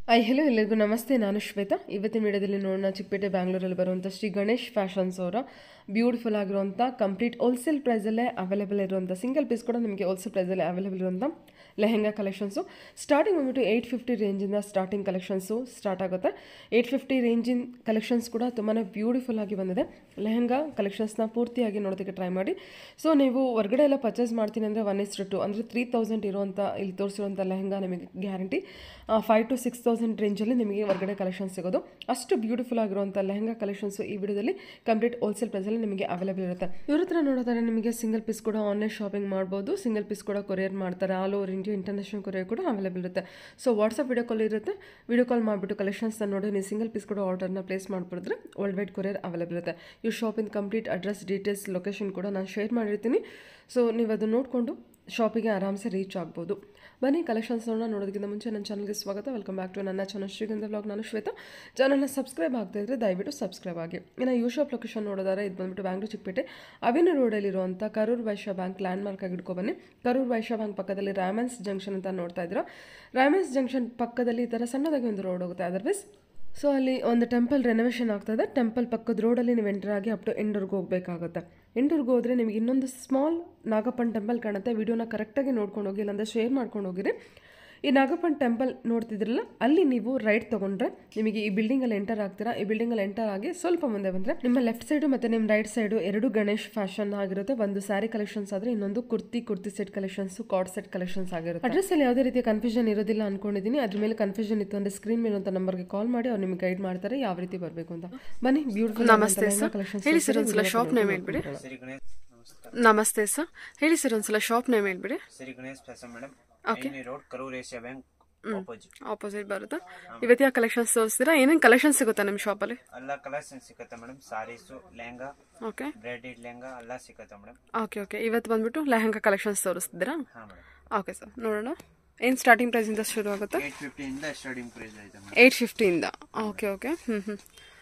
I hello ಎಲ್ಲರಿಗೂ ನಮಸ್ತೆ ನಾನು ಶ್ವೇತಾ ಇವತ್ತಿನ ವಿಡಿಯೋದಲ್ಲಿ ನೋಡೋಣ ಚಿಕ್ಕಪೇಟೆ ಬ್ಯಾಂಗ್ಳೂರಲ್ಲಿ ಬರುವಂಥ ಶ್ರೀ ಗಣೇಶ್ ಫ್ಯಾಷನ್ಸ್ ಅವರ ಬ್ಯೂಟಿಫುಲ್ ಆಗಿರುವಂಥ ಕಂಪ್ಲೀಟ್ ಹೋಲ್ಸೇಲ್ ಪ್ರೈಸಲ್ಲೇ ಅವೈಲೇಬಲ್ ಇರುವಂಥ ಸಿಂಗಲ್ ಪೀಸ್ ಕೂಡ ನಿಮಗೆ ಹೋಲ್ಸೇಲ್ ಪ್ರೈಸಲ್ಲೇ ಅವೈಲೇಬಲ್ ಇರುವಂಥ ಲೆಹೆಂಗಾ ಕಲೆಕ್ಷನ್ಸು ಸ್ಟಾರ್ಟಿಂಗ್ ಬಂದ್ಬಿಟ್ಟು ಏಯ್ಟ್ ಫಿಫ್ಟಿ ರೇಂಜಿಂದ ಸ್ಟಾರ್ಟಿಂಗ್ ಕಲೆಕ್ಷನ್ಸು ಸ್ಟಾರ್ಟ್ ಆಗುತ್ತೆ ಏಯ್ಟ್ ಫಿಫ್ಟಿ ರೇಂಜಿನ ಕಲೆಕ್ಷನ್ಸ್ ಕೂಡ ತುಂಬಾ ಬ್ಯೂಟಿಫುಲ್ ಆಗಿ ಬಂದಿದೆ ಲೆಹೆಂಗಾ ಕಲೆಕ್ಷನ್ಸ್ನ ಪೂರ್ತಿಯಾಗಿ ನೋಡೋದಕ್ಕೆ ಟ್ರೈ ಮಾಡಿ ಸೊ ನೀವು ಹೊರಗಡೆ ಎಲ್ಲ ಪರ್ಚೇಸ್ ಮಾಡ್ತೀನಿ ಅಂದರೆ ಒನ್ ಇಸ್ ಟು ಅಂದರೆ ತ್ರೀ ತೌಸಂಡ್ ಇರುವಂಥ ಇಲ್ಲಿ ತೋರಿಸಿರುವಂಥ ಲೆಹೆಂಗಾ ನಿಮಗೆ guarantee five to six thousand ರೇಂಜಲ್ಲಿ ನಿಮಗೆ ಹೊರಗಡೆ ಕಲೆಕ್ಷನ್ ಸಿಗೋದು ಅಷ್ಟು ಬ್ಯೂಟಿಫುಲ್ ಆಗಿರುವಂಥ ಲೆಹೆಂಗಾ ಕಲೆಕ್ಷನ್ಸು ಈ ವಿಡಿಯೋದಲ್ಲಿ ಕಂಪ್ಲೀಟ್ ಹೋಲ್ಸೇಲ್ ಪ್ರೈಸಲ್ಲಿ ನಿಮಗೆ ಅವೈಲೇಬಲ್ ಇರುತ್ತೆ ಇವ್ರ ಹತ್ರ ನೋಡೋದಾದ್ರೆ ನಿಮಗೆ ಸಿಂಗಲ್ ಪೀಸ್ ಕೂಡ ಆನ್ಲೈನ್ ಶಾಪಿಂಗ್ ಮಾಡ್ಬೋದು ಸಿಂಗಲ್ ಪೀಸ್ ಕೂಡ ಕೊರಿಯರ್ ಮಾಡ್ತಾರೆ all over India international courier ಕೂಡ ಅವೈಲೇಬಲ್ ಇರುತ್ತೆ ಸೊ ವಾಟ್ಸಪ್ ವಿಡಿಯೋ ಕಾಲ್ ಇರುತ್ತೆ ವಿಡಿಯೋ ಕಾಲ್ ಮಾಡಿಬಿಟ್ಟು ಕಲೆಕ್ಷನ್ಸ್ನ ನೋಡಿ ನೀವು ಸಿಂಗಲ್ ಪೀಸ್ ಕೂಡ ಆರ್ಡರ್ನ ಪ್ಲೇಸ್ ಮಾಡಿಬಿಡಿದ್ರೆ ವರ್ಲ್ಡ್ ವೈಡ್ ಕೊರಿಯರ್ ಅವೈಲೇಬಲ್ ಇರುತ್ತೆ ಈ ಶಾಪಿಂದ ಕಂಪ್ಲೀಟ್ ಅಡ್ರೆಸ್ ಡೀಟೇಲ್ಸ್ ಲೊಕೇಶನ್ ಕೂಡ ನಾನು ಶೇರ್ ಮಾಡಿರ್ತೀನಿ ಸೊ ನೀವು ಅದನ್ನು ನೋಡಿಕೊಂಡು ಶಾಪಿಗೆ ಆರಾಮ್ಸೆ ರೀಚ್ ಆಗ್ಬೋದು ಬನ್ನಿ ಕಲೆಕ್ಷನ್ಸ್ ನೋಡೋಣ ನೋಡೋದಕ್ಕಿಂತ ಮುಂಚೆ ನನ್ನ ಚಾನಲ್ಗೆ ಸ್ವಾಗತ ವೆಲ್ಕಮ್ ಬ್ಯಾಕ್ ಟು ನನ್ನ ಚಾನಲ್ ಶ್ರೀಗಂಧ ಬ್ಲಾಗ್ ನಾನು ಶ್ವೇತಾ ಚಾನಲ್ನ ಸಬ್ಸ್ಕ್ರೈಬ್ ಆಗ್ತಾ ಇದ್ದರೆ ದಯವಿಟ್ಟು ಸಬ್ಸ್ಕ್ರೈಬ್ ಆಗಿ ಇನ್ನು ಯು ಶಾಪ್ ಲೊಕೇಶನ್ ನೋಡೋದಾದ್ರೆ ಇದು ಬಂದ್ಬಿಟ್ಟು ಬ್ಯಾಂಗ್ಳೂರು ಚಿಕ್ಕಪೇಟೆ ಅವಿನ ರೋಡಲ್ಲಿರುವಂಥ Karur Vysya bank landmark ಆಗಿ ಇಟ್ಕೊ ಬನ್ನಿ ಕರೂರ್ ವೈಶ್ಯ ಬ್ಯಾಂಕ್ ಪಕ್ಕದಲ್ಲಿ ರಾಮನ್ಸ್ ಜಂಕ್ಷನ್ ಅಂತ ನೋಡ್ತಾ ಇದ್ದೀರಾ ರಾಮನ್ಸ್ ಜಂಕ್ಷನ್ ಪಕ್ಕದಲ್ಲಿ ಈ ಥರ ಸಣ್ಣದಾಗಿ ಒಂದು ರೋಡ್ ಹೋಗುತ್ತೆ ಅದರ್ವೈಸ್ ಸೊ ಅಲ್ಲಿ ಒಂದು ಟೆಂಪಲ್ ರೆನೋವೇಷನ್ ಆಗ್ತದೆ ಟೆಂಪಲ್ ಪಕ್ಕದ ರೋಡಲ್ಲಿ ನೀವು ಎಂಟರ್ ಆಗಿ ಅಪ್ ಟು ಎಂಡೂರ್ಗೆ ಹೋಗಬೇಕಾಗುತ್ತೆ ಎಂಡೂರ್ಗೆ ಹೋದರೆ ನಿಮಗೆ ಇನ್ನೊಂದು ಸ್ಮಾಲ್ ನಾಗಪ್ಪನ ಟೆಂಪಲ್ ಕಾಣುತ್ತೆ ವಿಡಿಯೋನ ಕರೆಕ್ಟಾಗಿ ನೋಡ್ಕೊಂಡು ಹೋಗಿ ಇಲ್ಲಾಂದರೆ ಶೇರ್ ಮಾಡ್ಕೊಂಡು ಹೋಗಿರಿ ಈ ನಾಗಪ್ಪನ ಟೆಂಪಲ್ ನೋಡ್ತಿದ್ರಲ್ಲ ಅಲ್ಲಿ ನೀವು ರೈಟ್ ತೊಗೊಂಡ್ರೆ ನಿಮಗೆ ಈ ಬಿಲ್ಡಿಂಗಲ್ಲಿ ಎಂಟರ್ ಆಗ್ತೀರಾ ಈ ಬಿಲ್ಡಿಂಗಲ್ಲಿ ಎಂಟರ್ ಆಗಿ ಸ್ವಲ್ಪ ಮುಂದೆ ಬಂದರೆ ನಿಮ್ಮ ಲೆಫ್ಟ್ ಸೈಡು ಮತ್ತು ನಿಮ್ಮ ರೈಟ್ ಸೈಡು ಎರಡು ಗಣೇಶ್ ಫ್ಯಾಷನ್ ಆಗಿರುತ್ತೆ ಒಂದು ಸ್ಯಾರಿ ಕಲೆಕ್ಷನ್ಸ್ ಆದರೆ ಇನ್ನೊಂದು kurti kurti set collections card set collections ಆಗಿರುತ್ತೆ ಅಡ್ರೆಸ್ ಅಲ್ಲಿ ಯಾವುದೇ ರೀತಿಯ ಕನ್ಫ್ಯೂಷನ್ ಇರೋದಿಲ್ಲ ಅನ್ಕೊಂಡಿದ್ದೀನಿ ಅದ್ರ ಮೇಲೆ ಕನ್ಫ್ಯೂಷನ್ ಇತ್ತು ಅಂದರೆ ಸ್ಕ್ರೀನ್ ಮೇಲೆ ಅಂತ ನಂಬರ್ಗೆ ಕಾಲ್ ಮಾಡಿ ಅವ್ರು ನಿಮಗೆ ಗೈಡ್ ಮಾಡ್ತಾರೆ ಯಾವ ರೀತಿ ಬರಬೇಕು ಅಂತ ಬನ್ನಿ ಬ್ಯೂಟಿಫುಲ್ ನಮಸ್ತೆ ಸರ್ ಹೇಳಿ ಸರ್ ಒಂದ್ಸಲ ಶಾಪ್ ನೇಮ್ ಹೇಳ್ಬಿಡಿ ಶ್ರೀ ಗಣೇಶ್ ನಮಸ್ಕಾರ ನಮಸ್ತೆ ಸರ್ ಹೇಳಿ ಸರ್ ಒಂದ್ಸಲ ಶಾಪ್ ನೇಮ್ ಹೇಳ್ಬಿಡಿ Shri Ganesh fashion madam avenue road Karur Vysya bank opposite opposite ಬರುತ್ತಾ ಇವತ್ತು ಯಾವ ಕಲೆಕ್ಷನ್ಸ್ ತೋರಿಸ್ತೀರಾ ಏನೇನು ಕಲೆಕ್ಷನ್ ಸಿಗುತ್ತಾ ನಿಮ್ಮ ಶಾಪಲ್ಲಿ ಎಲ್ಲ ಕಲೆಕ್ಷನ್ ಸಿಗುತ್ತೆ madam saris lehenga okay braided lehenga ಎಲ್ಲ ಸಿಗುತ್ತೆ ಮೇಡಮ್ ಓಕೆ ಓಕೆ ಇವತ್ತು ಬಂದ್ಬಿಟ್ಟು ಲೆಹಂಗಾ ಕಲೆಕ್ಷನ್ಸ್ ತೋರಿಸ್ತಿದ್ದೀರಾ ಹಾ ಮೇಡಮ್ ಓಕೆ ಸರ್ ನೋಡೋಣ ಏನು ಸ್ಟಾರ್ಟಿಂಗ್ ಪ್ರೈಸಿಂದ ಶುರು ಆಗುತ್ತೆ ಏಟ್ ಫಿಫ್ಟಿಯಿಂದ ಸ್ಟಾರ್ಟಿಂಗ್ ಪ್ರೈಸ್ ಐತೆ ಮೇಡಮ್ ಏಯ್ಟ್ ಫಿಫ್ಟಿಯಿಂದ ಓಕೆ ಓಕೆ ಹ್ಞೂ ಹ್ಞೂ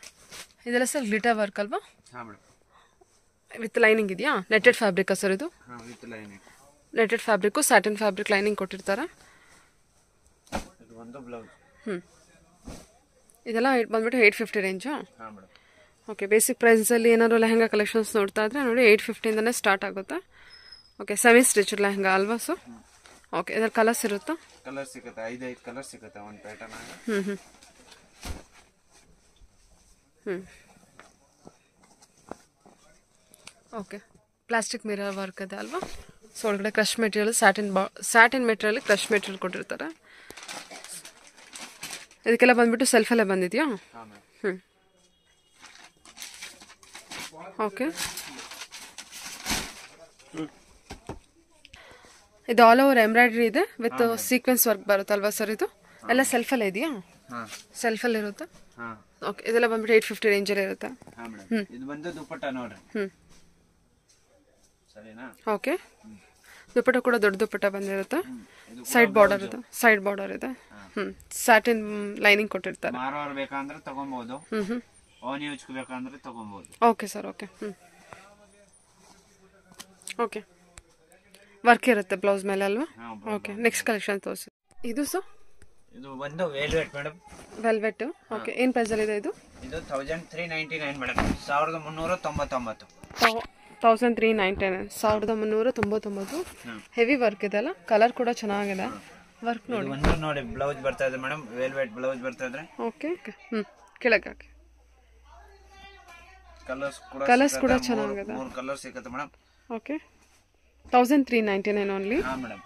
ಇದೆಲ್ಲ ಸರ್ ಗ್ಲಿಟರ್ ವರ್ಕ್ ಅಲ್ವಾ ಹಾ ಮೇಡಮ್ ವಿತ್ ಲೈನಿಂಗ್ ಇದೆಯಾ ನೆಟೆಡ್ ಫ್ಯಾಬ್ರಿಕಾ ಸರ್ ಇದು ಹಾ with line netted fabric satin fabric lining ಕೊಟ್ಟಿರ್ತಾರೆ ಇದು ಒಂದು ಬ್ಲೌಸ್ ಹ್ಞೂ ಇದೆಲ್ಲ ಬಂದ್ಬಿಟ್ಟು ಏಯ್ಟ್ ಫಿಫ್ಟಿ ರೇಂಜಾ ಹಾ ಮೇಡಮ್ ಓಕೆ ಬೇಸಿಕ್ ಪ್ರೈಸಲ್ಲಿ ಏನಾದ್ರು ಲೆಹಂಗಾ ಕಲೆಕ್ಷನ್ಸ್ ನೋಡ್ತಾ ಇದ್ರೆ ನೋಡಿ ಏಯ್ಟ್ ಫಿಫ್ಟಿಂದನೇ ಸ್ಟಾರ್ಟ್ ಆಗುತ್ತೆ ಓಕೆ ಸೆಮಿ ಸ್ಟಿಚ್ ಲೆಹಂಗಾ ಅಲ್ವಾ ಸೊ ಓಕೆ ಇದ್ರ ಕಲರ್ಸ್ ಇರುತ್ತಾ ಕಲರ್ ಸಿಗುತ್ತೆ ಐದು ಐದು ಕಲರ್ ಸಿಗುತ್ತೆ ಒಂದು ಪ್ಯಾಟರ್ನ್ ಆಗಿ ಹ್ಞೂ ಹ್ಞೂ ಹ್ಞೂ ಓಕೆ ಪ್ಲಾಸ್ಟಿಕ್ ಮಿರರ್ ವರ್ಕ್ ಇದೆ ಅಲ್ವಾ ಸೊ ಒಳಗಡೆ ಕ್ರಶ್ ಮೆಟೀರಿಯಲ್ ಸ್ಯಾಟಿನ್ ಬಾ ಸ್ಯಾಟಿನ್ ಮೆಟೀರಿಯಲ್ ಕ್ರಶ್ ಮೆಟೀರಿಯಲ್ ಕೊಟ್ಟಿರ್ತಾರೆ ಇದಕ್ಕೆಲ್ಲ ಬಂದ್ಬಿಟ್ಟು ಸೆಲ್ಫಲ್ಲೇ ಬಂದಿದೆಯಾ ಹಾ ಮೇಡಮ್ ಹ್ಞೂ ಓಕೆ ಇದು ಆಲ್ ಓವರ್ ಎಂಬ್ರಾಯ್ಡ್ರಿ ಇದೆ ವಿತ್ ಸೀಕ್ವೆನ್ಸ್ ವರ್ಕ್ ಬರುತ್ತಲ್ವಾ ಸರ್ ಇದು ಎಲ್ಲ ಸೆಲ್ಫಲ್ಲೇ ಇದೆಯಾ ಹಾ ಸೆಲ್ಫಲ್ಲಿ ಇರುತ್ತೆ ಹಾ ಓಕೆ ಇದೆಲ್ಲ ಬಂದ್ಬಿಟ್ಟು ಏಯ್ಟ್ ಫಿಫ್ಟಿ ರೇಂಜಲ್ಲಿ ಇರುತ್ತೆ ಹಾ ಮೇಡಮ್ ಇದು ಬಂದು ದುಪ್ಪಟ್ಟ ನೋಡ್ರಿ ಹ್ಞೂ ಸರಿನಾ ಓಕೆ ದುಪ್ಪಟ್ಟ ಕೂಡ ದೊಡ್ಡ ದುಪ್ಪಟ್ಟ ಬಂದಿರುತ್ತೆ ಇದು ಸೈಡ್ ಬಾರ್ಡರ್ ಇದೆ ಸೈಡ್ ಬಾರ್ಡರ್ ಇದೆ ಹ್ಞೂ ಸ್ಯಾಟಿನ್ ಲೈನಿಂಗ್ ಕೊಟ್ಟಿರ್ತಾರೆ ಮಾರೋರ್ ಬೇಕಂದ್ರೆ ತಗೊಬಹುದು ಹ್ಞೂ ಹ್ಞೂ ಓನ್ ಯೂಸ್ ಬೇಕಂದ್ರೆ ತಗೊಬಹುದು ಓಕೆ ಸರ್ ಓಕೆ ಹ್ಞೂ ಓಕೆ ವರ್ಕ್ ಇರುತ್ತೆ ಬ್ಲೌಸ್ ಮೇಲೆ ಅಲ್ವಾ ಹಾ ಓಕೆ ನೆಕ್ಸ್ಟ್ ಕಲೆಕ್ಷನ್ ತೋರಿಸಿ ಇದು ಸರ್ ಇದು ಒಂದು ವೇಲ್ವೆಟ್ ಮೇಡಮ್ ವೆಲ್ವೆಟ್ ಓಕೆ ಏನು ಪ್ರೈಸಲ್ಲಿದೆ ಇದು ಇದು thousand three ninety nine madam ಸಾವಿರದ ಮುನ್ನೂರ ತೊಂಬತ್ತೊಂಬತ್ತು ತೌಸಂಡ್ ತ್ರೀ ನೈಂಟಿ ನೈನ್ ಸಾವಿರದ ಮುನ್ನೂರ ತೊಂಬತ್ತೊಂಬತ್ತು ಹೆವಿ ವರ್ಕ್ ಇದೆ ಅಲ್ಲ ಕಲರ್ ಕೂಡ ಚೆನ್ನಾಗಿದೆ ವರ್ಕ್ ನೋಡಿ ಇದು ಒಂದು ನೋಡಿ ಬ್ಲೌಸ್ ಬರ್ತಾ ಇದೆ ಮೇಡಮ್ ವೇಲ್ವೆಟ್ ಬ್ಲೌಸ್ ಬರ್ತಾ ಇದ್ರೆ ಓಕೆ ಹ್ಞೂ ಕೆಳಗೆ ಹಾಕಿ ಕಲರ್ಸ್ ಕೂಡ Colours ಕೂಡ ಸಿಗುತ್ತೆ, ಮೂರು- ಚೆನ್ನಾಗಿದೆ. ಮೂರು ಕಲರ್ ಸಿಗುತ್ತೆ madam okay thousand three ninety nine only ಹಾ ಮೇಡಮ್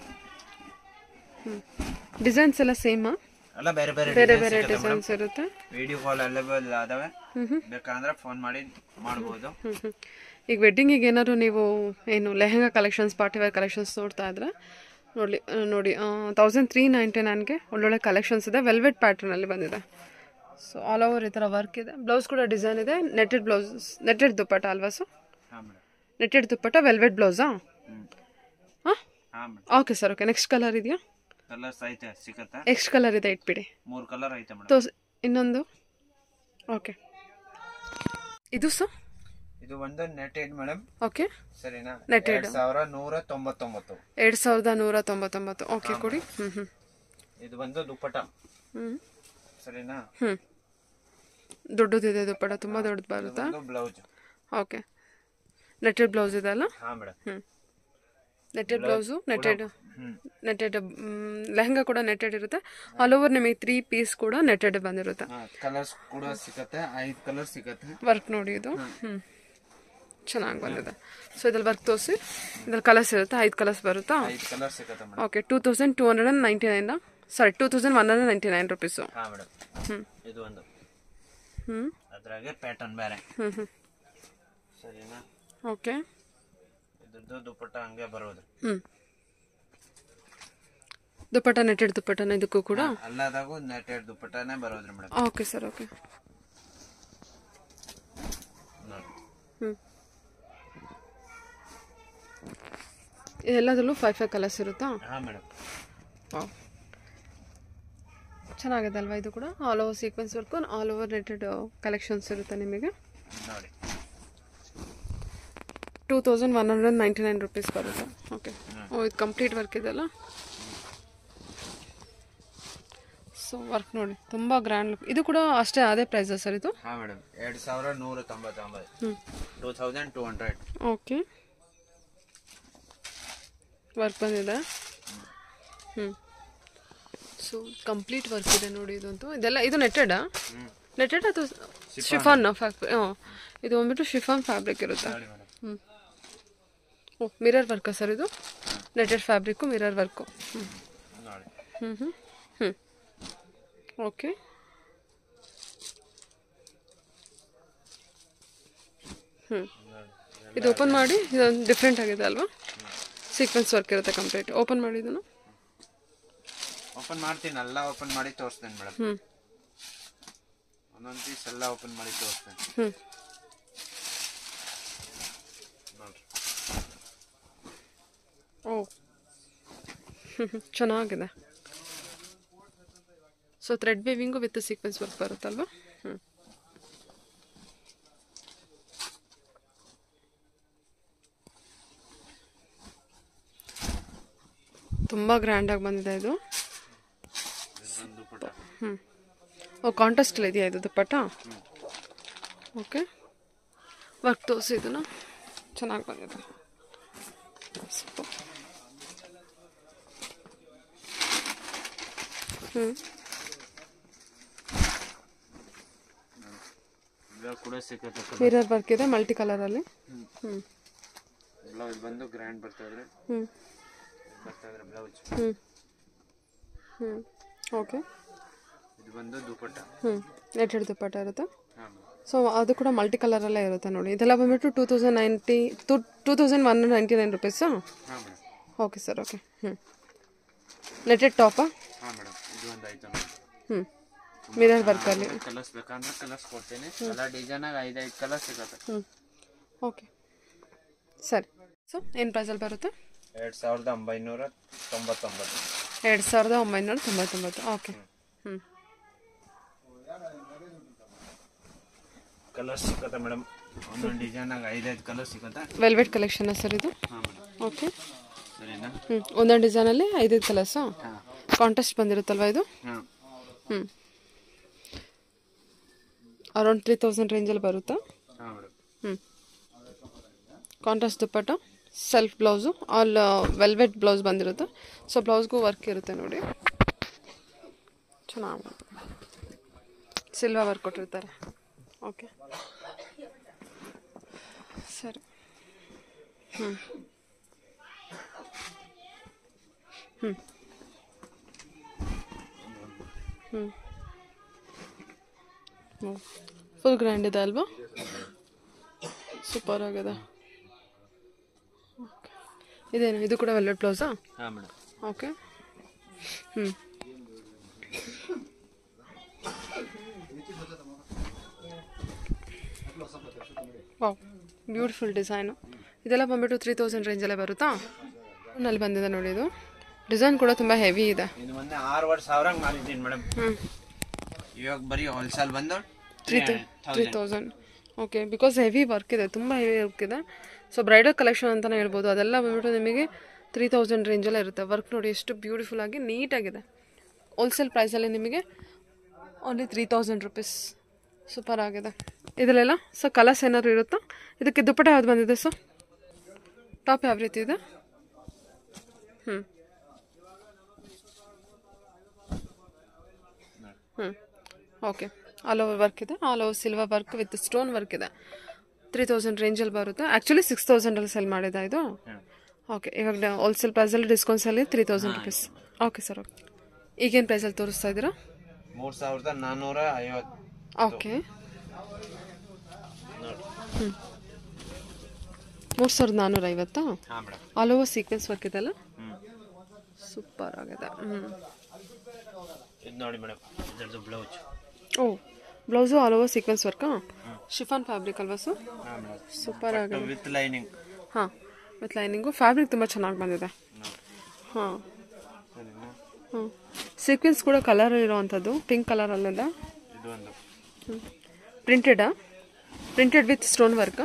ಡಿಸೈನ್ಸ್ ಎಲ್ಲ ಸೇಮಾ ಎಲ್ಲ ಬೇರೆ ಬೇರೆ ಬೇರೆ ಬೇರೆ ಡಿಸೈನ್ಸ್ ಇರುತ್ತೆ ವಿಡಿಯೋ ಕಾಲ್ ಅವೈಲೇಬಲ್ ಅದಾವೆ ಬೇಕಂದ್ರೆ ಫೋನ್ ಮಾಡಿ ಮಾಡ್ಬೋದು ಹ್ಞೂ ಹ್ಞೂ ಈಗ ವೆಡ್ಡಿಂಗಿಗೆ ಏನಾದ್ರು ನೀವು ಏನು lehenga collections party wear collections ನೋಡ್ತಾ ಇದ್ರೆ ನೋಡಿ ಆ, ನೋಡಿ ತೌಸಂಡ್ ತ್ರೀ ನೈಂಟಿ ನೈನ್ಗೆ ಒಳ್ಳೊಳ್ಳೆ ಕಲೆಕ್ಷನ್ಸ್ ಇದೆ ವೆಲ್ವೆಟ್ ಪ್ಯಾಟರ್ನಲ್ಲಿ ಬಂದಿದೆ ಸೊ ಆಲ್ ಓವರ್ ಈ ಥರ ವರ್ಕ್ ಇದೆ ಬ್ಲೌಸ್ ಕೂಡ ಡಿಸೈನ್ ಇದೆ ನೆಟೆಡ್ ಬ್ಲೌಸ್ ನೆಟೆಡ್ ದುಪ್ಪಟ್ಟ ಅಲ್ವಾ ಸೊ ಹಾ ಮೇಡಮ್ ನೆಟೆಡ್ ದುಪ್ಪಟ್ಟ ವೆಲ್ವೆಟ್ ಬ್ಲೌಸಾ ಹ್ಮ್ ಹಾಂ ಹಾ madam okay sir okay next colour ಇದೆಯಾ ಕಲರ್ಸ್ ಐತೆ ಸಿಗುತ್ತೆ ನೆಕ್ಸ್ಟ್ ಕಲರ್ ಇದೆ ಇಟ್ಬಿಡಿ ಮೂರು ಕಲರ್ ಐತೆ ಮೇಡಮ್ ತೋರ್ಸಿ ಇನ್ನೊಂದು ಓಕೆ ಇದು ಸರ್ ಇದು ಒಂದು ನೆಟೆಡ್ ಮೇಡಮ್ ಓಕೆ ಸರಿನಾ Netted. ಎರಡ್ ಸಾವಿರ ನೂರ ತೊಂಬತ್ತೊಂಬತ್ತು ಎರಡು ಸಾವಿರದ ನೂರ ತೊಂಬತ್ತೊಂಬತ್ತು ಓಕೆ ಕೊಡಿ ಹ್ಞೂ ಹ್ಞೂ ಇದು ಬಂದು ದುಪ್ಪಟ ಹ್ಞೂ ಸರಿನಾ ಹ್ಞೂ ದೊಡ್ಡದಿದೆ ದುಪ್ಪಟ ತುಂಬ ದೊಡ್ಡದು ಬರುತ್ತಾ ಒಂದು ಬ್ಲೌಸ್ ಓಕೆ ನೆಟೆಡ್ ಬ್ಲೌಸ್ ಇದೆ ಅಲ್ಲ ಹಾ ಮೇಡಮ್ ಹ್ಞೂ netted blouse netted hmm netted lehenga ಕೂಡ ನೆಟೆಡ್ ಇರುತ್ತೆ ಆಲ್ ಓವರ್ ನಿಮಗೆ ತ್ರೀ ಪೀಸ್ ಕೂಡ ನೆಟೆಡ್ ಬಂದಿರುತ್ತೆ ಕಲರ್ಸ್ ಕೂಡ ಸಿಗತ್ತೆ ಐದು ಕಲರ್ ಸಿಗತ್ತೆ ವರ್ಕ್ ನೋಡಿ ಇದು ಹ್ಞೂ ಚೆನ್ನಾಗಿ ಬಂದಿದೆ ಸೊ ಇದ್ರಲ್ಲಿ ವರ್ಕ್ ತೋರಿಸಿ ಇದ್ರಲ್ಲಿ ಕಲರ್ಸ್ ಇರುತ್ತೆ ಐದು ಕಲರ್ಸ್ ಬರುತ್ತಾ ಐದು ಕಲರ್ ಸಿಗತ್ತೆ madam okay two thousand two hundred and ninety nine sorry two thousand one hundred ninety nine rupees ಹಾ ಮೇಡಮ್ ಹ್ಞೂ ಇದು ಒಂದು ಹ್ಞೂ ಅದ್ರಾಗೆ ಪ್ಯಾಟರ್ನ್ ಬೇರೆ ಹ್ಞೂ ಹ್ಞೂ ಸರಿನಾ ಓಕೆ ಇದ್ರದ್ದು ದುಪ್ಪಟ್ಟ ಹಂಗೆ ಬರೋದು ಹ್ಞೂ ದುಪ್ಪಟ್ಟ ನೆಟೆಡ್ ದುಪ್ಪಟ್ಟನ ಇದಕ್ಕೂ ಕೂಡ ಅಲ್ಲದಾಗೂ ನೆಟೆಡ್ ದುಪ್ಪಟ್ಟನೇ ಬರೋದ್ರಿ ಮೇಡಮ್ ಓಕೆ ಸರ್ ಓಕೆ ನೋಡಿ ಹ್ಞೂ ಎಲ್ಲದರಲ್ಲೂ ಫೈವ್ ಫೈವ್ ಕಲರ್ಸ್ ಇರುತ್ತಾ ಹಾ ಮೇಡಮ್ ವಾವ್ ಚೆನ್ನಾಗಿದೆ ಅಲ್ವಾ ಇದು ಕೂಡ all over sequence work all over netted collections ಇರುತ್ತೆ ನಿಮಗೆ ನೋಡಿ two thousand one hundred ninety nine rupees ಬರುತ್ತೆ ಓಕೆ ಓ ಇದು ಕಂಪ್ಲೀಟ್ ವರ್ಕ್ ಇದೆಲ್ಲ ಸೊ ವರ್ಕ್ ನೋಡಿ ತುಂಬ ಗ್ರ್ಯಾಂಡ್ ಲುಕ್ ಇದು ಕೂಡ ಅಷ್ಟೇ ಅದೇ ಪ್ರೈಸಾ ಸರ್ ಇದು ಹಾ ಮೇಡಮ್ ಎರಡು ಸಾವಿರ ನೂರ ತೊಂಬತ್ತೊಂಬತ್ತು ಹ್ಞೂ two thousand two hundred okay work ಬಂದಿದೆ ಹ್ಞೂ ಸೊ ಕಂಪ್ಲೀಟ್ ವರ್ಕ್ ಇದೆ ನೋಡಿ ಇದಂತೂ ಇದೆಲ್ಲ ಇದು ನೆಟ್ಟೆಡಾ ಹ್ಮ್ ನೆಟ್ಟೆಡ್ ಅಥವಾ ಶಿಫಾನ್ ಫ್ಯಾಕ್ಟ್ರಿ ಹಾಂ ಇದು ಬಂದ್ಬಿಟ್ಟು ಶಿಫಾನ್ ಫ್ಯಾಬ್ರಿಕ್ ಇರುತ್ತೆ ನೋಡಿ ಮೇಡಮ್ ಹ್ಞೂ ಓ ಮಿರರ್ ವರ್ಕಾ ಸರ್ ಇದು ನೆಟೆಡ್ ಫ್ಯಾಬ್ರಿಕ್ಕು ಮಿರರ್ ವರ್ಕು ಹ್ಞೂ ನೋಡಿ ಹ್ಞೂ ಹ್ಞೂ ಹ್ಞೂ ಓಕೆ ಹ್ಞೂ ನೋಡಿ ಇದು ಓಪನ್ ಮಾಡಿ ಇದೊಂದು ಡಿಫ್ರೆಂಟ್ ಆಗಿದೆ ಅಲ್ವಾ ಸೀಕ್ವೆನ್ಸ್ ವರ್ಕ್ ಇರುತ್ತೆ ಕಂಪ್ಲೀಟ್ ಓಪನ್ ಮಾಡಿ ಇದನ್ನು ಓಪನ್ ಮಾಡ್ತೀನಿ ಎಲ್ಲ ಓಪನ್ ಮಾಡಿ ತೋರಿಸ್ತೇನೆ ಮೇಡಮ್ ಹ್ಞೂ ಒಂದೊಂದು ಪೀಸ್ ಎಲ್ಲ ಓಪನ್ ಮಾಡಿ ತೋರಿಸ್ತೇನೆ ಹ್ಞೂ ನೋಡ್ರಿ ಓ ಚೆನ್ನಾಗಿದೆ so thread weaving with sequence work ಬರುತ್ತಲ್ವಾ ಹ್ಞೂ ತುಂಬ ಗ್ರ್ಯಾಂಡಾಗಿ ಬಂದಿದೆ ಇದು ಇದೊಂದು ಪುಟ ಹ್ಞೂ ಓ ಕಾಂಟೆಸ್ಟಲ್ಲಿ ಇದೆಯಾ ಇದು ದುಪ್ಪಟ್ಟ ಓಕೆ ವರ್ಕ್ ತೋರಿಸಿ ಇದನ್ನು ಚೆನ್ನಾಗಿ ಬಂದಿದೆ Super. ಹ್ಞೂ ಬ್ಲೌಸ್ ಕೂಡ ಸಿಕ್ಕತ್ತೆ ಮಿರರ್ ವರ್ಕ್ ಇದೆ ಮಲ್ಟಿ ಕಲರಲ್ಲಿ ಹ್ಞೂ ಬ್ಲೌಸ್ ಬಂದು ಗ್ರ್ಯಾಂಡ್ ಬರ್ತಾ ಇದ್ರೆ ಹ್ಞೂ ಬರ್ತಾ ಇದ್ರೆ ಬ್ಲೌಸ್ ಹ್ಞೂ ಹ್ಞೂ ಓಕೆ ಇದು ಬಂದು ದುಪ್ಪಟ್ಟ ಹ್ಞೂ ನೆಟೆಡ್ ದುಪ್ಪಟ್ಟ ಇರುತ್ತೆ ಹಾ ಸೊ ಅದು ಕೂಡ ಮಲ್ಟಿ ಕಲರಲ್ಲೇ ಇರುತ್ತೆ ನೋಡಿ ಇದೆಲ್ಲ ಬಂದ್ಬಿಟ್ಟು two thousand ninety two two thousand one ninety nine ರುಪೀಸಾ ಹಾ ಮೇಡಮ್ ಓಕೆ ಸರ್ ಓಕೆ ಹ್ಞೂ ನೆಟೆಡ್ ಟಾಪಾ ಹಾ ಮೇಡಮ್ ಇದು ಒಂದು ಆಯ್ತು ಮೇಡಮ್ ಹ್ಞೂ ಮಿರರ್ ವರ್ಕಲ್ಲಿ ಕಲರ್ಸ್ ಬೇಕಂದ್ರೆ ಕಲರ್ಸ್ ಕೊಡ್ತೀನಿ ಎಲ್ಲ ಡಿಸೈನಾಗ ಐದೈದು ಕಲರ್ ಸಿಗತ್ತೆ ಹ್ಞೂ ಓಕೆ ಸರಿ ಸೊ ಏನು ಪ್ರೈಸಲ್ಲಿ ಬರುತ್ತೆ ಎರಡು ಸಾವಿರದ ಒಂಬೈನೂರ ತೊಂಬತ್ತೊಂಬತ್ತು ಎರಡು ಸಾವಿರದ ಒಂಬೈನೂರ ತೊಂಬತ್ತೊಂಬತ್ತು ಓಕೆ ಹ್ಞೂ ಕಲರ್ ಸಿಕ್ಕತ್ತೆ ಮೇಡಮ್ ಒಂದೊಂದು ಡಿಸೈನಾಗ ಐದೈದು ಕಲರ್ ಸಿಗತ್ತೆ ವೆಲ್ವೆಟ್ ಕಲೆಕ್ಷನ್ ಸರ್ ಇದು ಹಾಂ ಮೇಡಮ್ ಓಕೆ ಸರಿನಾ ಹ್ಞೂ ಒಂದೊಂದು ಡಿಸೈನಲ್ಲಿ ಐದೈದು ಕಲರ್ಸು ಹಾಂ ಕಾಂಟೆಸ್ಟ್ ಬಂದಿರುತ್ತಲ್ವ ಇದು ಹಾಂ ಹ್ಞೂ ಅರೌಂಡ್ ತ್ರೀ ತೌಸಂಡ್ ರೇಂಜಲ್ಲಿ ಬರುತ್ತಾ ಹಾಂ ಮೇಡಮ್ ಹ್ಞೂ contrast dupatta self blouse all velvet blouse ಬಂದಿರುತ್ತೆ ಸೊ ಬ್ಲೌಸ್ಗೂ ವರ್ಕ್ ಇರುತ್ತೆ ನೋಡಿ ಚೆನ್ನಾಗಿ ಸಿಲ್ವರ್ ವರ್ಕ್ ಕೊಟ್ಟಿರ್ತಾರೆ ಓಕೆ ಸರಿ ಹ್ಞೂ ಹ್ಞೂ ಹ್ಞೂ ಫುಲ್ ಗ್ರ್ಯಾಂಡ್ ಇದೆ ಅಲ್ವಾ ಸೂಪರ್ ಆಗಿದೆ ಓಕೆ ಇದೇನು ಇದು ಕೂಡ ವೆಲ್ವೆಟ್ ಬ್ಲೌಸಾ ಹಾಂ ಮೇಡಮ್ ಓಕೆ ಹ್ಞೂ ವಾವ್ ಬ್ಯೂಟಿಫುಲ್ ಡಿಸೈನು ಇದೆಲ್ಲ ಬಂದ್ಬಿಟ್ಟು ತ್ರೀ ತೌಸಂಡ್ ರೇಂಜಲ್ಲೇ ಬರುತ್ತಾ ನಲ್ಲಿ ಬಂದಿದೆ ನೋಡಿ ಇದು ಡಿಸೈನ್ ಕೂಡ ತುಂಬ ಹೆವಿ ಇದೆ ಇದು ಮೊನ್ನೆ ಆರೂವರೆ ಸಾವಿರ ಮಾರಿದ್ದೀನಿ ಮೇಡಮ್ ಹ್ಞೂ ಇವಾಗ ಬರೀ ಹೋಲ್ಸೇಲ್ ಬಂದು three three thousand okay because heavy work ಇದೆ ತುಂಬ ಹೆವಿ ವರ್ಕ್ ಇದೆ ಸೊ ಬ್ರೈಡಲ್ ಕಲೆಕ್ಷನ್ ಅಂತಲೇ ಹೇಳ್ಬೋದು ಅದೆಲ್ಲ ಬಂದ್ಬಿಟ್ಟು ನಿಮಗೆ ತ್ರೀ ತೌಸಂಡ್ ರೇಂಜಲ್ಲೇ ಇರುತ್ತೆ ವರ್ಕ್ ನೋಡಿ ಎಷ್ಟು ಬ್ಯೂಟಿಫುಲ್ ಆಗಿ ನೀಟಾಗಿದೆ ಹೋಲ್ಸೇಲ್ ಪ್ರೈಸಲ್ಲಿ ನಿಮಗೆ only three thousand rupees super ಆಗಿದೆ ಇದರಲ್ಲೆಲ್ಲ ಸೊ ಕಲರ್ಸ್ ಏನಾದ್ರು ಇರುತ್ತಾ ಇದಕ್ಕೆ ದುಪ್ಪಟ ಯಾವ್ದು ಬಂದಿದೆ ಸೊ ಟಾಪ್ ಯಾವ ರೀತಿ ಇದೆ ಹ್ಞೂ ಹ್ಞೂ ಓಕೆ ಆಲ್ ಓವರ್ ವರ್ಕ್ ಇದೆ all over silver work with stone work ಇದೆ ತ್ರೀ ತೌಸಂಡ್ ರೇಂಜಲ್ಲಿ ಬರುತ್ತೆ ಆ್ಯಕ್ಚುಲಿ ಸಿಕ್ಸ್ ತೌಸಂಡಲ್ಲಿ ಸೆಲ್ ಮಾಡಿದೆ ಇದು ಓಕೆ ಇವಾಗ ಹೋಲ್ಸೇಲ್ ಪ್ರೈಸಲ್ಲಿ ಡಿಸ್ಕೌಂಟ್ಸಲ್ಲಿ three thousand rupees okay sir okay ಈಗೇನು ಪ್ರೈಸಲ್ಲಿ ತೋರಿಸ್ತಾ ಇದ್ದೀರಾ ಮೂರ್ ಸಾವಿರದ ನಾನ್ನೂರ ಐವತ್ತು ಓಕೆ ನೋಡಿ ಮೂರು ಸಾವಿರದ ನಾನ್ನೂರ ಐವತ್ತಾ ಹಾ madam all over sequence work ಇದೆಲ್ಲ ಹ್ಮ್ ಸೂಪರ್ ಆಗಿದೆ ಹ್ಞೂ ಇದು ನೋಡಿ ಮೇಡಮ್ ಇದ್ರದ್ದು blouse oh blouse all over sequence ವರ್ಕಾ ಶಿಫಾನ್ ಫ್ಯಾಬ್ರಿಕ್ ಅಲ್ವಾ ಸರ್ ಹಾ ಮೇಡಮ್ ಸೂಪರ್ ಆಗಿದೆ ವಿತ್ ಲೈನಿಂಗ್ ಹಾಂ ವಿತ್ ಲೈನಿಂಗು ಫ್ಯಾಬ್ರಿಕ್ ತುಂಬ ಚೆನ್ನಾಗಿ ಬಂದಿದೆ ನೋಡಿ ಹಾಂ ಸರಿನಾ ಹ್ಞೂ ಸೀಕ್ವೆನ್ಸ್ ಕೂಡ ಕಲರ್ ಇರೋವಂಥದ್ದು ಪಿಂಕ್ ಕಲರಲ್ಲಿದೆ ಇದು ಒಂದು ಪ್ರಿಂಟೆಡಾ printed with stone work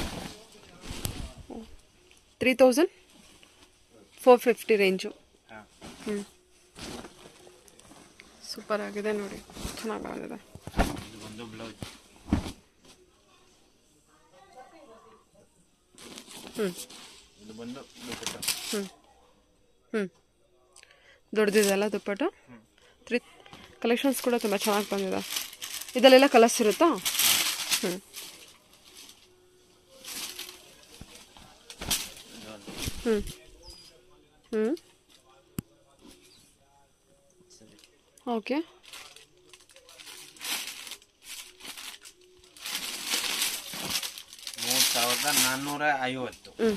three thousand four fifty range ಹಾ ಹ್ಞೂ ಸೂಪರ್ ಆಗಿದೆ ನೋಡಿ ಚೆನ್ನಾಗಿ ಬಂದಿದೆ ಇದು ಒಂದು ಬ್ಲೌಸ್ ಹ್ಞೂ ಇದು ಬಂದು ದುಪ್ಪಟ್ಟ ಹ್ಞೂ ಹ್ಞೂ ದೊಡ್ಡದಿದೆಲ್ಲ ದುಪ್ಪಟ್ಟು ತ್ರೀ ಕಲೆಕ್ಷನ್ಸ್ ಕೂಡ ತುಂಬ ಚೆನ್ನಾಗಿ ಬಂದಿದೆ ಇದರಲ್ಲೆಲ್ಲ ಕಲರ್ಸ್ ಇರುತ್ತಾ ಹ್ಞೂ ಇದು ಒಂದು ಹ್ಞೂ ಹ್ಞೂ ಸರಿ ಓಕೆ ಮೂರ್ ಸಾವಿರದ ನಾನ್ನೂರ ಐವತ್ತು ಹ್ಞೂ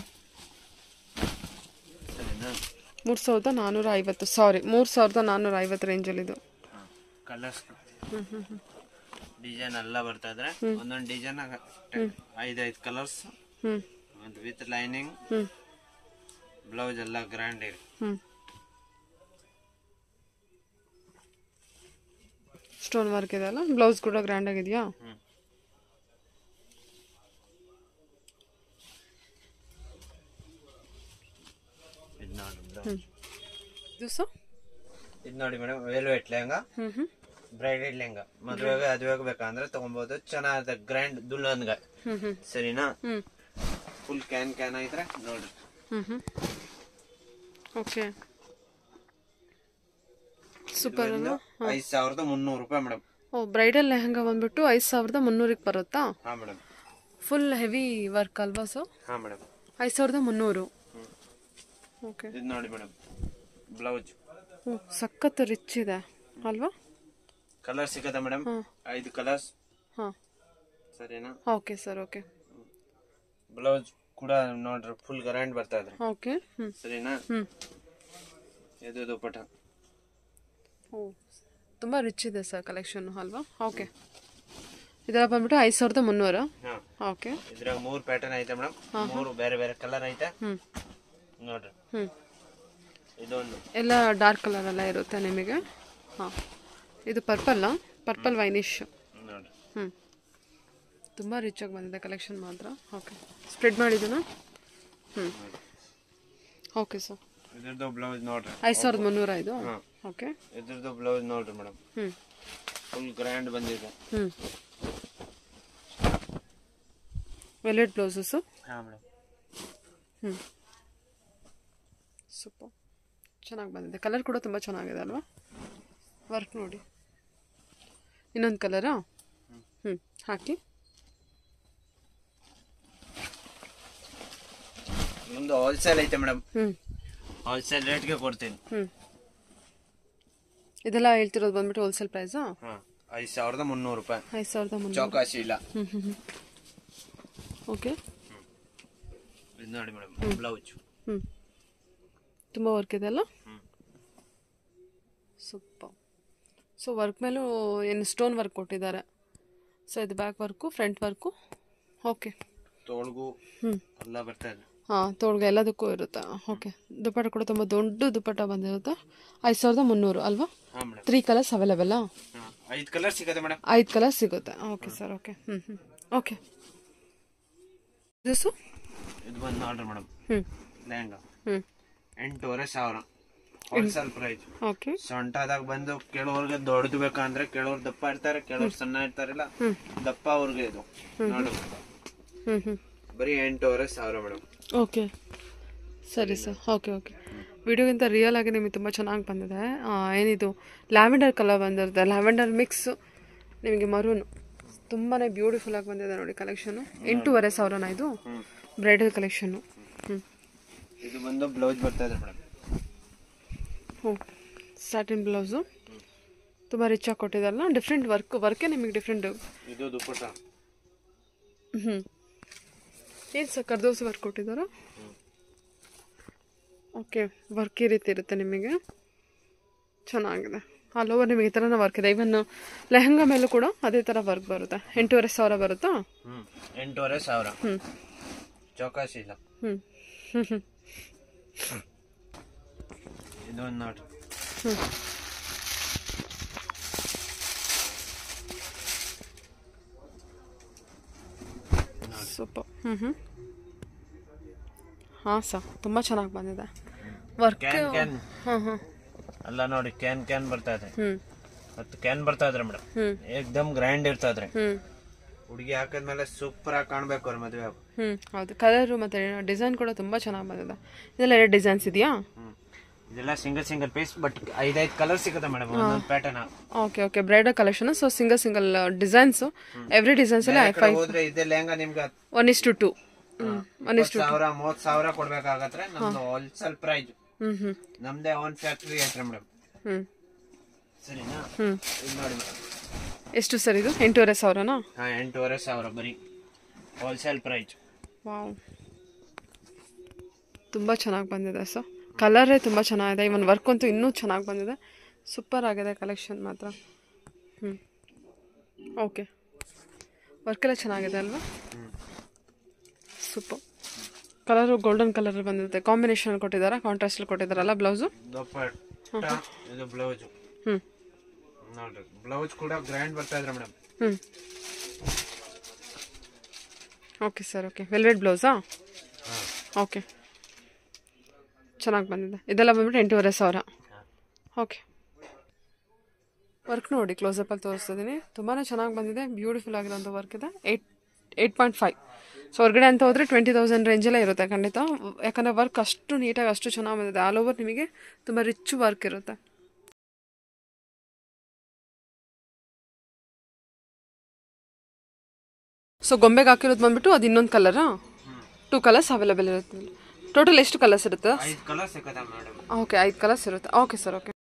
ಸರಿನಾ ಮೂರು ಸಾವಿರದ ನಾನ್ನೂರ ಐವತ್ತು ಸಾರಿ ಮೂರು ಸಾವಿರದ ನಾನ್ನೂರ ಐವತ್ತು ರೇಂಜಲ್ಲಿದು ಕಲರ್ಸ್ ಡಿಸೈನ್ ಎಲ್ಲ ಬರ್ತಾ ಇದ್ರೆ ಒಂದೊಂದು ಡಿಸೈನ್ ಐದೈದು ಕಲರ್ಸ್ ಹ್ಞೂ ಒಂದು ವಿತ್ ಲೈನಿಂಗ್ ಹ್ಞೂ ಬ್ಲೌಸ್ ಎಲ್ಲ ಗ್ರ್ಯಾಂಡ್ ಇದೆ ಹ್ಞೂ ಸ್ಟೋನ್ ವರ್ಕ್ ಇದೆ ಅಲ್ಲ ಬ್ಲೌಸ್ ಕೂಡ ಗ್ರ್ಯಾಂಡ್ ಆಗಿದೆಯಾ ಹ್ಮ್. ಇದು ನೋಡಿ blouse. ಇದು ಸಹ ಇದು ನೋಡಿ ಮೇಡಮ್ ವೆಲ್ವೆಟ್ ಲೆಹಂಗಾ ಹ್ಞೂ ಹ್ಞೂ ಬ್ರೈಡೆಡ್ ಲೆಹಂಗಾ ಮದುವೆಗೆ ಅದುವೆಗೆ ಬೇಕಂದ್ರೆ ತಗೊಬೋದು ಚೆನ್ನಾದ ಗ್ರ್ಯಾಂಡ್ ದುಲ್ಹನ್ಗೆ ಹ್ಞೂ ಹ್ಞೂ ಸರಿನಾ ಹ್ಞೂ ಫುಲ್ ಕ್ಯಾನ್ ಕ್ಯಾನ್ ಐತ್ರೆ ನೋಡ್ರಿ ಹ್ಞೂ ಹ್ಞೂ ಓಕೆ ಸೂಪರ್ ಅಲ್ಲ ಐದು ಸಾವಿರದ ಮುನ್ನೂರು ರೂಪಾಯಿ ಮೇಡಮ್ ಓ ಬ್ರೈಡಲ್ ಲೆಹಂಗಾ ಬಂದ್ಬಿಟ್ಟು ಐದು ಸಾವಿರದ ಮುನ್ನೂರಿಗೆ ಬರುತ್ತಾ ಹಾ ಮೇಡಮ್ ಫುಲ್ ಹೆವಿ ವರ್ಕ್ ಅಲ್ವಾ ಸೊ ಹಾ ಮೇಡಮ್ ಐದು ಸಾವಿರದ ಮುನ್ನೂರು ಓಕೆ ಇದು ನೋಡಿ ಮೇಡಮ್ ಬ್ಲೌಸ್ ಹ್ಞೂ ಸಖತ್ ರಿಚ್ ಇದೆ ಅಲ್ವಾ ಕಲರ್ ಸಿಗತ್ತಾ ಮೇಡಮ್ ಹಾಂ ಐದು ಕಲರ್ಸ್ ಹಾಂ ಸರಿನಾ ಓಕೆ ಸರ್ ಓಕೆ ಬ್ಲೌಸ್ ಕೂಡ ನೋಡ್ರಿ ಫುಲ್ ಗ್ರ್ಯಾಂಡ್ ಬರ್ತಾ ಇದ್ರೆ ಓಕೆ ಹ್ಞೂ ಸರಿನಾ ಹ್ಞೂ ಇದು ದುಪ್ಪಟ ಓ ತುಂಬ ರಿಚ್ ಇದೆ ಸರ್ ಕಲೆಕ್ಷನ್ ಅಲ್ವಾ ಓಕೆ ಇದೆಲ್ಲ ಬಂದ್ಬಿಟ್ಟು ಐದು ಸಾವಿರದ ಮುನ್ನೂರ ಹಾ ಓಕೆ ಇದ್ರಾಗ ಮೂರು ಪ್ಯಾಟರ್ನ್ ಐತೆ ಮೇಡಮ್ ಮೂರು ಬೇರೆ ಬೇರೆ ಕಲರ್ ಐತೆ ಹ್ಞೂ ನೋಡ್ರಿ ಹ್ಞೂ ಇದೊಂದು ಎಲ್ಲ ಡಾರ್ಕ್ ಕಲರ್ ಎಲ್ಲ ಇರುತ್ತೆ ನಿಮಗೆ ಹಾಂ ಇದು ಪರ್ಪಲ್ಲ ಪರ್ಪಲ್ ವೈನಿಶ್ ನೋಡ್ರಿ ಹ್ಞೂ ತುಂಬ ರಿಚಾಗಿ ಬಂದಿದೆ ಕಲೆಕ್ಷನ್ ಮಾತ್ರ ಓಕೆ ಸ್ಪ್ರೆಡ್ ಮಾಡಿದ್ದೀನಾ ಹ್ಞೂ ಓಕೆ ಸರ್ ಇದ್ರದ್ದು ಬ್ಲೌಸ್ ನೋಡ್ರಿ ಐದು ಸಾವಿರದ ಮುನ್ನೂರ ಇದು ಹಾಂ ಓಕೆ ಇದ್ರದ್ದು ಬ್ಲೌಸ್ ನೋಡ್ರಿ ಮೇಡಮ್ ಹ್ಞೂ ಫುಲ್ ಗ್ರ್ಯಾಂಡ್ ಬಂದಿದೆ ಹ್ಞೂ ವೆಲ್ವೆಟ್ ಬ್ಲೌಸಸ್ಸು ಹಾ ಮೇಡಮ್ ಹ್ಞೂ ಸೂಪರ್ ಚೆನ್ನಾಗಿ ಬಂದಿದೆ ಕಲರ್ ಕೂಡ ತುಂಬ ಚೆನ್ನಾಗಿದೆ ಅಲ್ವಾ ವರ್ಕ್ ನೋಡಿ ಇನ್ನೊಂದು ಕಲರಾ ಹ್ಞೂ ಹಾಕಿ ನಿಮ್ದು ಹೋಲ್ಸೇಲ್ ಐತೆ ಮೇಡಮ್ ಹ್ಞೂ ಹೋಲ್ಸೇಲ್ ರೇಟ್ಗೆ ಕೊಡ್ತೀನಿ ಹ್ಞೂ ಇದೆಲ್ಲ ಹೇಳ್ತಿರೋದು ಬಂದ್ಬಿಟ್ಟು ಹೋಲ್ಸೇಲ್ ಪ್ರೈಸಾ ಹಾ ಐದು ಸಾವಿರದ ಮುನ್ನೂರು ರೂಪಾಯಿ ಐದು ಸಾವಿರದ ಮುನ್ನೂರು ಚೌಕಾಸಿ ಇಲ್ಲ ಹ್ಞೂ ಹ್ಞೂ ಹ್ಞೂ ಓಕೆ ಇದು ನೋಡಿ ಮೇಡಮ್ ಬ್ಲೌಸ್ ಹ್ಞೂ ತುಂಬ ವರ್ಕ್ ಇದೆ ಅಲ್ಲ ಹ್ಮ್. ಸೂಪರ್ ಸೊ ವರ್ಕ್ ಮೇಲೂ ಏನು ಸ್ಟೋನ್ ವರ್ಕ್ ಕೊಟ್ಟಿದ್ದಾರೆ ಸೊ ಇದು back work front work okay ತೋಳ್ಗು ಹ್ಞೂ ಎಲ್ಲ ಬರ್ತಾ ಇದೆ ಹಾಂ ತೋಳ್ಗೆ ಎಲ್ಲದಕ್ಕೂ ಇರುತ್ತೆ ಓಕೆ ದುಪ್ಪಟ್ಟ ಕೂಡ ತುಂಬ ದೊಡ್ಡ ದುಪ್ಪಟ್ಟ ಬಂದಿರುತ್ತೆ ಐದು ಸಾವಿರದ ಮುನ್ನೂರು ಅಲ್ವಾ ಹಾ ಮೇಡಮ್ ತ್ರೀ ಕಲರ್ಸ್ ಅವೈಲೇಬಲ್ಲಾ ಹಾ ಐದು ಕಲರ್ ಸಿಗತ್ತೆ ಮೇಡಮ್ ಐದು ಕಲರ್ ಸಿಗುತ್ತೆ ಓಕೆ ಸರ್ ಓಕೆ ಹ್ಞೂ ಹ್ಞೂ ಓಕೆ ದಿಸು ಇದು ಬಂದು ನೋಡ್ರಿ ಮೇಡಮ್ ಹ್ಞೂ ಲೆಹಂಗಾ ಹ್ಞೂ ಎಂಟೂವರೆ ಸಾವಿರ ಹೋಲ್ಸೇಲ್ ಪ್ರೈಸ್ ಓಕೆ ಸೊಂಟದಾಗ ಬಂದು ಕೆಲವ್ರಿಗೆ ದೊಡ್ಡದು ಬೇಕಂದ್ರೆ ಕೆಲವ್ರು ದಪ್ಪ ಇರ್ತಾರೆ ಕೆಲವ್ರು ಸಣ್ಣ ಇರ್ತಾರಲ್ಲ ದಪ್ಪ ಅವ್ರಿಗೆ ಇದು ನೋಡು ಹ್ಞೂ ಹ್ಞೂ ಬರೀ ಎಂಟೂವರೆ ಸಾವಿರ ಮೇಡಮ್ ಓಕೆ ಸರಿ ಸರ್ ಓಕೆ ಓಕೆ ವಿಡಿಯೋಗಿಂತ ರಿಯಲ್ ಆಗಿ ನಿಮಗೆ ತುಂಬ ಚೆನ್ನಾಗಿ ಬಂದಿದೆ ಆ, ಏನಿದು ಲ್ಯಾವೆಂಡರ್ ಕಲರ್ ಬಂದಿರುತ್ತೆ ಲ್ಯಾವೆಂಡರ್ ಮಿಕ್ಸ್ ನಿಮಗೆ ಮರೂನು ತುಂಬಾ ಬ್ಯೂಟಿಫುಲ್ ಆಗಿ ಬಂದಿದೆ ನೋಡಿ ಕಲೆಕ್ಷನು ಎಂಟೂವರೆ ಸಾವಿರನ ಇದು ಬ್ರೈಡಲ್ ಕಲೆಕ್ಷನ್ನು ಹ್ಞೂ ಇದು ಬಂದು ಬ್ಲೌಸ್ ಬರ್ತಾ ಇದೆ ಮೇಡಮ್ ಹ್ಞೂ ಸ್ಯಾಟಿನ್ ಬ್ಲೌಸು ತುಂಬ ರಿಚ್ ಆಗಿ ಕೊಟ್ಟಿದ್ದಲ್ಲ ಡಿಫ್ರೆಂಟ್ ವರ್ಕ್ ವರ್ಕೇ ನಿಮಗೆ ಡಿಫ್ರೆಂಟ್ ಇದು ದುಪ್ಪಟ ಹ್ಞೂ ಏನು ಸರ್ ಕರ್ದೋಸಿ ವರ್ಕ್ ಕೊಟ್ಟಿದ್ದಾರಾ ಓಕೆ ವರ್ಕ್ ಈ ರೀತಿ ಇರುತ್ತೆ ನಿಮಗೆ ಚೆನ್ನಾಗಿದೆ ಆಲ್ ಓವರ್ ನಿಮಗೆ ಈ ಥರನೇ ವರ್ಕ್ ಇದೆ ಇವನ್ ಲೆಹಂಗಾ ಮೇಲೂ ಕೂಡ ಅದೇ ಥರ ವರ್ಕ್ ಬರುತ್ತೆ ಎಂಟೂವರೆ ಸಾವಿರ ಬರುತ್ತಾ ಹ್ಮ್ ಎಂಟೂವರೆ ಸಾವಿರ ಹ್ಞೂ ಚೌಕಾಸಿ ಇಲ್ಲ ಹ್ಞೂ ಹ್ಞೂ ಹ್ಞೂ ಇದು ಒಂದು ನೋಡ್ರಿ ಹ್ಞೂ ಸೂಪರ್ ಹ್ಞೂ ಹ್ಞೂ ಹಾಂ ಸರ್ ತುಂಬ ಚೆನ್ನಾಗಿ ಬಂದಿದೆ ವರ್ಕ್ ಕ್ಯಾನ್ ಕ್ಯಾನ್ ಹಾಂ ಹಾಂ ಅಲ್ಲ ನೋಡಿ ಕ್ಯಾನ್ ಕ್ಯಾನ್ ಬರ್ತಾ ಇದೆ ಹ್ಞೂ ಮತ್ತು ಕ್ಯಾನ್ ಬರ್ತಾ ಇದ್ರೆ ಮೇಡಮ್ ಹ್ಞೂ ಏಕ್ದಮ್ ಗ್ರ್ಯಾಂಡ್ ಇರ್ತಾ ಇದ್ರೆ ಹ್ಞೂ ಹುಡುಗಿ ಹಾಕಿದ್ಮೇಲೆ ಸೂಪರ್ ಆಗಿ ಕಾಣ್ಬೇಕು ಅವ್ರ ಮದುವೆ ಹ್ಞೂ ಹೌದು ಕಲರು ಮತ್ತು ಡಿಸೈನ್ ಕೂಡ ತುಂಬ ಚೆನ್ನಾಗಿ ಬಂದಿದೆ ಇದೆಲ್ಲ ಎರಡು ಡಿಸೈನ್ಸ್ ಇದೆಯಾ ಹ್ಮ್ ಇದೆಲ್ಲ ಸಿಂಗಲ್ ಸಿಂಗಲ್ ಪೀಸ್ ಬಟ್ ಐದೈದು ಕಲರ್ ಸಿಗುತ್ತೆ ಮೇಡಮ್ ಒಂದೊಂದು pattern okay okay bridal collection so single single designs every designs ಎಲ್ಲ ಫೈವ್ ಹೋದ್ರೆ ಇದೆ ಲೆಹಂಗಾ ನಿಮ್ಗೆ one is to two one is to ಸಾವಿರ ಮೂವತ್ ಸಾವಿರ ಕೊಡ್ಬೇಕಾಗತ್ತೆ ನಮ್ದು ಹೋಲ್ಸೇಲ್ ಪ್ರೈಸ್ ಹ್ಞೂ ಹ್ಞೂ ನಮ್ದೇ ಓನ್ ಫ್ಯಾಕ್ಟ್ರಿ ಐತ್ರಿ ಮೇಡಮ್ ಹ್ಞೂ ಸರಿನಾ ಹ್ಞೂ ಇದು ನೋಡಿ ಮೇಡಮ್ ಎಷ್ಟು ಸರ್ ಇದು ಎಂಟೂವರೆ ಸಾವಿರನಾ ಹಾ ಎಂಟೂವರೆ ಸಾವಿರ ಬರೀ ಹೋಲ್ಸೇಲ್ ಪ್ರೈಸ್ ವಾವ್ ತುಂಬ ಚೆನ್ನಾಗಿ ಬಂದಿದೆ ಸೊ ಕಲರೇ ತುಂಬ ಚೆನ್ನಾಗಿದೆ ಇವನ್ ವರ್ಕ್ ಅಂತೂ ಇನ್ನೂ ಚೆನ್ನಾಗಿ ಬಂದಿದೆ ಸೂಪರ್ ಆಗಿದೆ ಕಲೆಕ್ಷನ್ ಮಾತ್ರ ಹ್ಞೂ ಓಕೆ ವರ್ಕೆಲ್ಲ ಚೆನ್ನಾಗಿದೆ ಅಲ್ವಾ ಸೂಪರ್ ಕಲರು ಗೋಲ್ಡನ್ ಕಲರ್ ಬಂದಿರುತ್ತೆ ಕಾಂಬಿನೇಷನ್ ಕೊಟ್ಟಿದ್ದಾರಾ ಕಾಂಟ್ರಾಸ್ಟಲ್ಲಿ ಕೊಟ್ಟಿದ್ದಾರಲ್ಲ ಬ್ಲೌಸು ದೊಪ್ಪಟ್ಟ ಇದು ಬ್ಲೌಸ್ ಹ್ಞೂ ನೋಡ್ರಿ ಬ್ಲೌಸ್ ಕೂಡ ಗ್ರ್ಯಾಂಡ್ ಬರ್ತಾ ಇದ್ರೆ ಮೇಡಮ್ ಹ್ಞೂ ಓಕೆ ಸರ್ ಓಕೆ ವೆಲ್ವೆಟ್ ಬ್ಲೌಸಾ ಓಕೆ ಚೆನ್ನಾಗಿ ಬಂದಿದೆ ಇದೆಲ್ಲ ಬಂದ್ಬಿಟ್ಟು ಎಂಟೂವರೆ ಸಾವಿರ ಓಕೆ ವರ್ಕ್ ನೋಡಿ ಕ್ಲೋಸಪ್ಪಲ್ಲಿ ತೋರಿಸ್ತಿದ್ದೀನಿ ತುಂಬಾ ಚೆನ್ನಾಗಿ ಬಂದಿದೆ ಬ್ಯೂಟಿಫುಲ್ ಆಗಿರೋಂಥ ವರ್ಕ್ ಇದೆ eight eight point five so ಹೊರಗಡೆ ಅಂತ ಹೋದರೆ ಟ್ವೆಂಟಿ ತೌಸಂಡ್ ರೇಂಜಲ್ಲೇ ಇರುತ್ತೆ ಖಂಡಿತ ಯಾಕಂದರೆ ವರ್ಕ್ ಅಷ್ಟು ನೀಟಾಗಿ ಅಷ್ಟು ಚೆನ್ನಾಗಿ ಬಂದಿದೆ ಆಲ್ ಓವರ್ ನಿಮಗೆ ತುಂಬ ರಿಚ್ ವರ್ಕ್ ಇರುತ್ತೆ ಸೊ ಗೊಂಬೆಗೆ ಹಾಕಿರೋದು ಬಂದ್ಬಿಟ್ಟು ಅದು ಇನ್ನೊಂದು ಕಲರಾ ಟೂ ಕಲರ್ಸ್ ಅವೈಲೇಬಲ್ ಇರುತ್ತೆ ಟೋಟಲ್ ಎಷ್ಟು ಕಲರ್ಸ್ ಇರುತ್ತೆ ಐದು ಕಲರ್ ಸಿಕ್ಕದ ಮೇಡಮ್ ಓಕೆ ಐದು ಕಲರ್ಸ್ ಇರುತ್ತೆ ಓಕೆ ಸರ್ ಓಕೆ